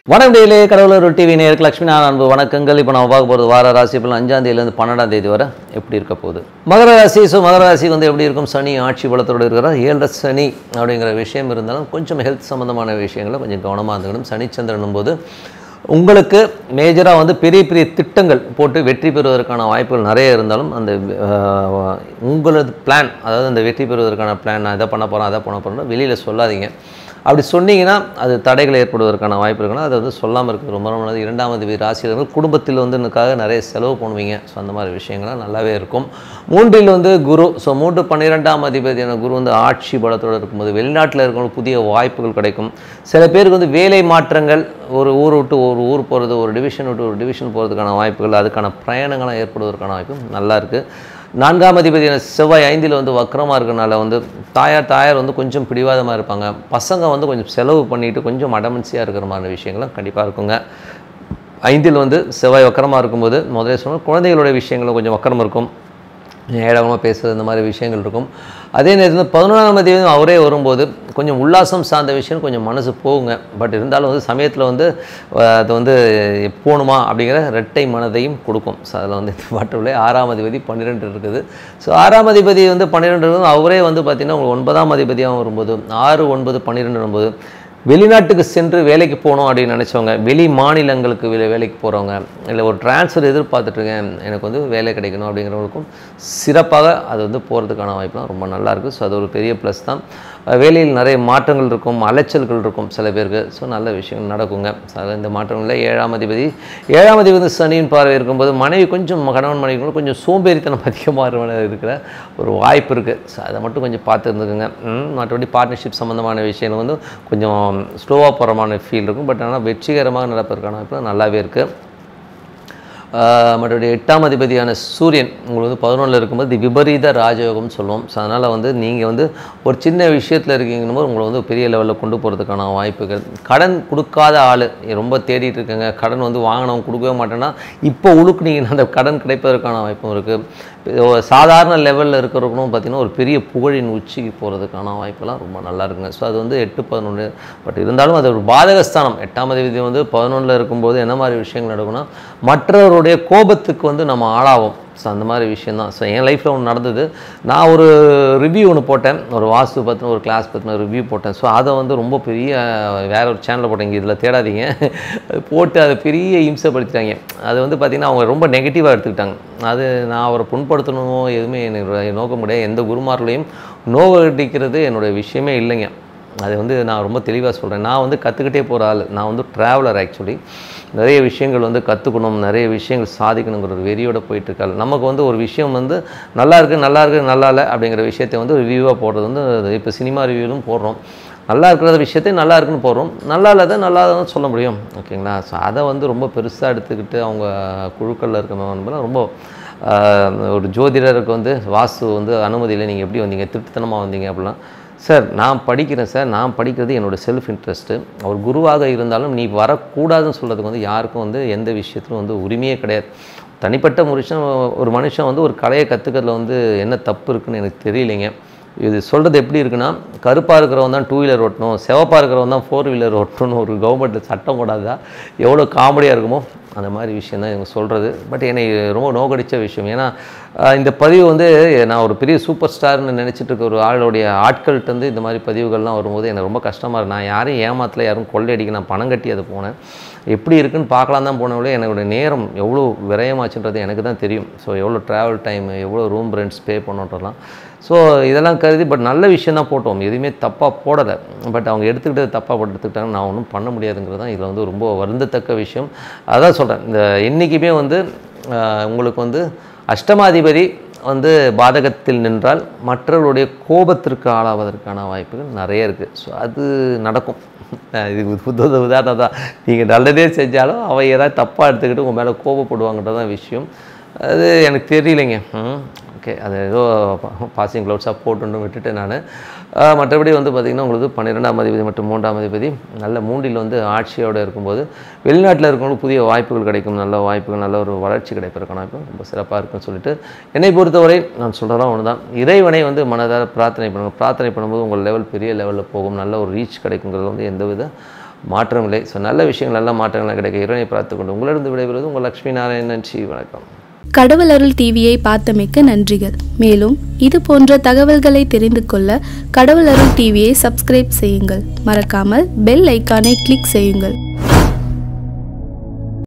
வணக்கம் டெய்லே கடவுளர் டிவி நேருக்கு லட்சுமி நாராயண அன்பு வணக்கங்கள் இப்போ நம்ம பார்க்க போகிறது வார ராசி பலன் அஞ்சாம் தேதியிலேருந்து பன்னெண்டாம் தேதி வரை எப்படி இருக்க போகுது மகர ராசி ஸோ மகர ராசிக்கு வந்து எப்படி இருக்கும் சனி ஆட்சி பலத்தோடு இருக்கிறார் ஏழரை சனி அப்படிங்கிற விஷயம் இருந்தாலும் கொஞ்சம் ஹெல்த் சம்மந்தமான விஷயங்களை கொஞ்சம் கவனமாக இருந்துக்கணும் சனிச்சந்திரனும் போது உங்களுக்கு மேஜராக வந்து பெரிய பெரிய திட்டங்கள் போட்டு வெற்றி பெறுவதற்கான வாய்ப்புகள் நிறைய இருந்தாலும் அந்த அஹ், உங்களது பிளான் அதாவது அந்த வெற்றி பெறுவதற்கான பிளான் நான் இதை பண்ண போகிறேன் அதை பண்ண போகிறேன் வெளியில் சொல்லாதீங்க அப்படி சொன்னீங்கன்னா அது தடைகள் ஏற்படுவதற்கான வாய்ப்பு இருக்குன்னா அதை வந்து சொல்லாமல் இருக்குது ரொம்ப ரொம்ப நல்லது இரண்டாவது வீடு ராசியில் குடும்பத்தில் வந்து எனக்காக நிறைய செலவு பண்ணுவீங்க ஸோ அந்த மாதிரி விஷயங்கள்லாம் நல்லாவே இருக்கும் மூன்றில் வந்து குரு ஸோ மூன்று பன்னிரெண்டாம் அதிபதியான குரு வந்து ஆட்சி பலத்தோடு இருக்கும்போது வெளிநாட்டில் இருக்கிறவங்க புதிய வாய்ப்புகள் கிடைக்கும் சில பேருக்கு வந்து வேலை மாற்றங்கள் ஒரு ஊர் விட்டு ஒரு ஊர் போகிறது ஒரு டிவிஷன் விட்டு ஒரு டிவிஷன் போகிறதுக்கான வாய்ப்புகள் அதுக்கான பிரயாணங்கள்லாம் ஏற்படுவதற்கான வாய்ப்பு நல்லா இருக்குது நான்காம் அதிபதியான செவ்வாய் ஐந்தில் வந்து வக்கரமாக இருக்கனால வந்து தாயார் தாயார் வந்து கொஞ்சம் பிடிவாதமாக இருப்பாங்க பசங்க வந்து கொஞ்சம் செலவு பண்ணிட்டு கொஞ்சம் அடமன்சியாக இருக்கிற மாதிரி விஷயங்களும் கண்டிப்பாக இருக்குங்க ஐந்தில் வந்து செவ்வாய் வக்கரமாக இருக்கும்போது முதல்ல சொன்ன குழந்தைகளோட விஷயங்களும் கொஞ்சம் வக்கரம் இருக்கும் ஏழகமாக பேசுறது இந்த மாதிரி விஷயங்கள் இருக்கும் அதே நேரத்தில் பதினொன்றாம் தேதி அவரே வரும்போது கொஞ்சம் உல்லாசம் சார்ந்த விஷயம் கொஞ்சம் மனசு போகுங்க பட் இருந்தாலும் வந்து சமயத்தில் வந்து அஹ், அது வந்து போகணுமா அப்படிங்கிற ரெட்டை மனதையும் கொடுக்கும் ஸோ அதில் வந்து மட்டும் ஆறாம் அதிபதி பன்னிரெண்டு இருக்குது ஸோ ஆறாம் அதிபதி வந்து பன்னிரெண்டு இருக்கும் அவரே வந்து பார்த்திங்கன்னா உங்களுக்கு ஒன்பதாம் அதிபதியாகவும் வரும்போது ஆறு ஒன்பது பன்னிரெண்டு வரும்போது வெளிநாட்டுக்கு சென்று வேலைக்கு போகணும் அப்படின்னு நினச்சவங்க வெளி மாநிலங்களுக்கு வே வேலைக்கு போகிறவங்க இல்லை ஒரு ட்ரான்ஸ்ஃபர் எதிர்பார்த்துட்ருக்கேன் எனக்கு வந்து வேலை கிடைக்கணும் அப்படிங்கிறவங்களுக்கும் சிறப்பாக அது வந்து போகிறதுக்கான வாய்ப்புலாம் ரொம்ப நல்லா இருக்குது ஸோ அது ஒரு பெரிய ப்ளஸ் தான் அஹ் வேலையில் நிறைய மாற்றங்கள் இருக்கும் அலைச்சல்கள் இருக்கும் சில பேருக்கு ஸோ நல்ல விஷயங்கள் நடக்குங்க ஸோ அது இந்த மாற்றங்களில் ஏழாம் அதிபதி ஏழாம் அதிபதி வந்து சனியின் பார்வை இருக்கும்போது மனைவி கொஞ்சம் கணவன் மனைவி கொஞ்சம் சோம்பேறித்தனம் அதிகமாக இருக்கிற ஒரு வாய்ப்பு இருக்குது ஸோ அதை மட்டும் கொஞ்சம் பார்த்து இருந்துக்குங்க ம், மற்றபடி பார்ட்னர்ஷிப் சம்மந்தமான விஷயங்கள் வந்து கொஞ்சம் ஸ்லோவாக போகிறமான ஃபீல் இருக்கும் பட் ஆனால் வெற்றிகரமாக நடப்பதற்கான வாய்ப்பு நல்லாவே இருக்குது ஆஹ் மற்றபடி எட்டாம் அதிபதியான சூரியன் உங்களுக்கு வந்து பதினொன்றில் இருக்கும்போது தி விபரீத ராஜயோகம்னு சொல்லுவோம் ஸோ அதனால் வந்து நீங்கள் வந்து ஒரு சின்ன விஷயத்தில் இருக்கீங்கன்னு போது உங்களை வந்து பெரிய லெவலில் கொண்டு போகிறதுக்கான வாய்ப்புகள் கடன் கொடுக்காத ஆள் ரொம்ப தேடிட்டு இருக்கேங்க கடன் வந்து வாங்கினவங்க கொடுக்கவே மாட்டேன்னா இப்போ உழுக்குனீங்கன்னா அந்த கடன் கிடைப்பதற்கான வாய்ப்பும் இருக்குது சாதாரண லெவலில் இருக்கிறவங்களும் பார்த்திங்கன்னா ஒரு பெரிய புகழின் உச்சிக்கு போகிறதுக்கான வாய்ப்பெல்லாம் ரொம்ப நல்லா இருக்குங்க ஸோ அது வந்து எட்டு பதினொன்று பட் இருந்தாலும் அது ஒரு பாதகஸ்தானம் எட்டாம் அதிபதி வந்து பதினொன்றில் இருக்கும்போது என்ன மாதிரி விஷயங்கள் நடக்கும்னா மற்றவருடைய கோபத்துக்கு வந்து நம்ம ஆளாவோம் ஸோ அந்த மாதிரி விஷயந்தான் ஸோ என் லைஃப்பில் ஒன்று நடந்தது நான் ஒரு ரிவ்யூ ஒன்று போட்டேன் ஒரு வாஸ்து பற்றின ஒரு கிளாஸ் பற்றின ரிவ்யூ போட்டேன் ஸோ அதை வந்து ரொம்ப பெரிய வேற ஒரு சேனலில் போட்டேன் இங்கே இதில் தேடாதீங்க அது போட்டு அதை பெரிய இம்சப்படுத்திட்டாங்க அது வந்து பார்த்திங்கன்னா அவங்க ரொம்ப நெகட்டிவாக எடுத்துக்கிட்டாங்க அது நான் அவரை புண்படுத்தணுமோ எதுவுமே எனக்கு நோக்கம் கிடையாது எந்த குருமார்களையும் நோவடிக்கிறது என்னுடைய விஷயமே இல்லைங்க அது வந்து நான் ரொம்ப தெளிவாக சொல்கிறேன் நான் வந்து கற்றுக்கிட்டே போகிற ஆள் நான் வந்து ட்ராவலர் ஆக்சுவலி நிறைய விஷயங்கள் வந்து கற்றுக்கணும் நிறைய விஷயங்கள் சாதிக்கணுங்கிற ஒரு வெறியோட போயிட்டுருக்காள் நமக்கு வந்து ஒரு விஷயம் வந்து நல்லா இருக்குது நல்லா இருக்குது நல்லா இல்லை அப்படிங்கிற விஷயத்தை வந்து ரிவ்யூவாக போடுறது வந்து இப்போ சினிமா ரிவ்யூலும் போடுறோம் நல்லா இருக்கிற விஷயத்தை நல்லா இருக்குன்னு போடுறோம் நல்லா இல்லாத நல்லா தான் சொல்ல முடியும் ஓகேங்களா ஸோ அதை வந்து ரொம்ப பெருசாக எடுத்துக்கிட்டு அவங்க குழுக்களில் இருக்க ரொம்ப ஆஹ், ஒரு ஜோதிடருக்கு வந்து வாஸ்து வந்து அனுமதி இல்லை நீங்கள் எப்படி வந்தீங்க திருட்டுத்தனமாக வந்தீங்க அப்படிலாம் சார் நான் படிக்கிறேன் சார் நான் படிக்கிறது என்னோடய செல்ஃப் இன்ட்ரெஸ்ட்டு அவர் குருவாக இருந்தாலும் நீ வரக்கூடாதுன்னு சொல்கிறதுக்கு வந்து யாருக்கும் வந்து எந்த விஷயத்திலும் வந்து உரிமையே கிடையாது தனிப்பட்ட மனுஷன் ஒரு மனுஷன் வந்து ஒரு கலையை கற்றுக்கிறதுல வந்து என்ன தப்பு இருக்குன்னு எனக்கு தெரியலைங்க இது சொல்கிறது எப்படி இருக்குன்னா கருப்பாக இருக்கிறவன் தான் டூ வீலர் ஓட்டணும் சிவப்பாக இருக்கிறவன் தான் ஃபோர் வீலர் ஓட்டணும்னு ஒரு கவர்மெண்ட்டில் சட்டம் போடாதா எவ்வளோ காமெடியாக இருக்குமோ அந்த மாதிரி விஷயம் தான் இவங்க சொல்கிறது பட் என்னை ரொம்ப நோக்கடிச்ச விஷயம் ஏன்னா ஆஹ், இந்த பதிவு வந்து நான் ஒரு பெரிய சூப்பர் ஸ்டார்னு நினச்சிட்டு இருக்க ஒரு ஆளுடைய ஆட்கள்கிட்ட இருந்து இந்த மாதிரி பதிவுகள்லாம் வரும்போது எனக்கு ரொம்ப கஷ்டமாக இருக்கு நான் யாரையும் ஏமாத்தல யாரும் கொள்ளையடிக்க நான் பணம் கட்டி அதை போனேன் எப்படி இருக்குன்னு பார்க்கலாம் தான் போனவளே என்னோடய நேரம் எவ்வளோ விரயமாச்சுன்றது எனக்கு தான் தெரியும் ஸோ எவ்வளோ ட்ராவல் டைம் எவ்வளோ ரூம் ரெண்ட்ஸ் பே பண்ணுன்றலாம் ஸோ இதெல்லாம் கருதி பட் நல்ல விஷயம் தான் போட்டோம் எதுவுமே தப்பாக போடலை பட் அவங்க எடுத்துக்கிட்டது தப்பாக போட்டு எடுத்துக்கிட்டாங்க நான் ஒன்றும் பண்ண முடியாதுங்கிறது தான் இதில் வந்து ரொம்ப வருந்தத்தக்க விஷயம் அதான் சொல்கிறேன் இந்த என்றைக்குமே வந்து ஆஹ், உங்களுக்கு வந்து அஷ்டமாதிபதி வந்து பாதகத்தில் நின்றால் மற்றவர்களுடைய கோபத்திற்கு ஆளாவதற்கான வாய்ப்புகள் நிறைய இருக்குது ஸோ அது நடக்கும் அஹ் இது புத்த உதாரணம் தான் நீங்கள் நல்லதே செஞ்சாலும் அவ ஏதாவது தப்பாக எடுத்துக்கிட்டு உங்கள் மேலே கோபப்படுவாங்கன்றது தான் விஷயம் அது எனக்கு தெரியலைங்க ஓகே அது ஏதோ பாசிங் க்ளவுட்ஸாக போட்டுன்னு விட்டுட்டேன் நான் மற்றபடி வந்து பார்த்திங்கன்னா உங்களுக்கு பன்னிரெண்டாம் அதிபதி மற்றும் மூன்றாம் அதிபதி நல்ல மூன்றில் வந்து ஆட்சியோடு இருக்கும்போது வெளிநாட்டில் இருக்கவங்களுக்கு புதிய வாய்ப்புகள் கிடைக்கும் நல்ல வாய்ப்புகள் நல்ல ஒரு வளர்ச்சி கிடைப்பதற்கான வாய்ப்பு ரொம்ப சிறப்பாக இருக்குன்னு சொல்லிட்டு என்னை பொறுத்தவரை நான் சொல்கிறதா ஒன்று தான் இறைவனை வந்து மனதார பிரார்த்தனை பண்ணுங்கள் பிரார்த்தனை பண்ணும்போது உங்கள் லெவல் பெரிய லெவலில் போகும் நல்ல ஒரு ரீச் கிடைக்குங்கிறது வந்து எந்தவித மாற்றம் இல்லை ஸோ நல்ல விஷயங்கள் நல்ல மாற்றங்கள் கிடைக்க இறைவனை பார்த்து கொண்டு உங்களிடம் விடைபெறுவது உங்கள் லக்ஷ்மி நாராயணன் நன்றி வணக்கம் கடவுள் அருள் டிவியை பார்த்தமைக்க நன்றிகள் மேலும் இது போன்ற தகவல்களை தெரிந்து கொள்ள கடவுள் அருள் டிவியை சப்ஸ்கிரைப் செய்யுங்கள் மறக்காமல் பெல் ஐக்கானை கிளிக் செய்யுங்கள்